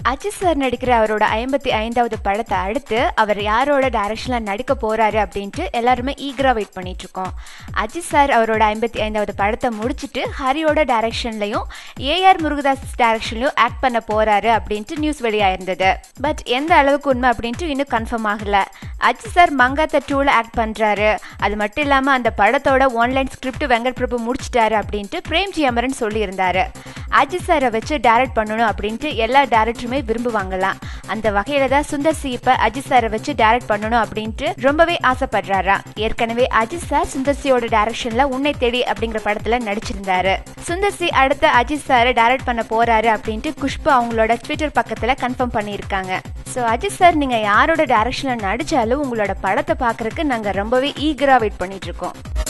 Ajith sir நடிக்கிற அவரோட ஐம்பத்தி ஐந்தாவது படத்தை அடுத்து அவர் யாரோட டைரக்ஷன்ல நடிக்க போறாரு அப்படின்ட்டு எல்லாருமே ஈகரா வெயிட் பண்ணிட்டு இருக்கோம் அஜித் சார் அவரோட ஐம்பத்தி ஐந்தாவது படத்தை முடிச்சுட்டு ஹரியோட டைரக்ஷன்லயும் ஏஆர் முருகதாஸ் டைரக்ஷன்லயும் ஆக்ட் பண்ண போறாரு அப்படின்ட்டு நியூஸ் வெளியாயிருந்தது பட் எந்த அளவுக்கு உண்மை அப்படின்ட்டு இன்னும் கன்ஃபார்ம் ஆகல அஜித் சார் மங்காத்த டூல ஆக்ட் பண்றாரு அது மட்டும் இல்லாம அந்த படத்தோட ஆன்லைன் ஸ்கிரிப்ட் வெங்கட் பிரபு முடிச்சிட்டாரு அப்படின்ட்டு பிரேம்ஜி அமரன் சொல்லியிருந்தாரு அஜித் சாரை வச்சு டைரக்ட் பண்ணணும் அப்படின்ட்டு எல்லா டேரக்டருமே விரும்புவாங்களாம் அந்த வகையில தான் சுந்தர் சி இப்ப அஜித் சாரை வச்சு டைரக்ட் பண்ணணும் அப்படின்ட்டு ரொம்பவே ஆசைப்படுறாரா ஏற்கனவே அஜித் சார் சுந்தர் சியோட டைரக்ஷன்ல உன்னை தேடி அப்படிங்கிற படத்துல நடிச்சிருந்தாரு சுந்தர் சி அடுத்த அஜித் சாரை டைரக்ட் பண்ண போறாரு அப்படின்ட்டு குஷ்பு அவங்களோட ட்விட்டர் பக்கத்துல கன்ஃபார்ம் பண்ணியிருக்காங்க ஸோ அஜித் சார் நீங்க யாரோட டைரக்ஷன்ல நடிச்சாலும் உங்களோட படத்தை பார்க்கறதுக்கு நாங்க ரொம்பவே ஈகரா வெயிட் பண்ணிட்டு இருக்கோம்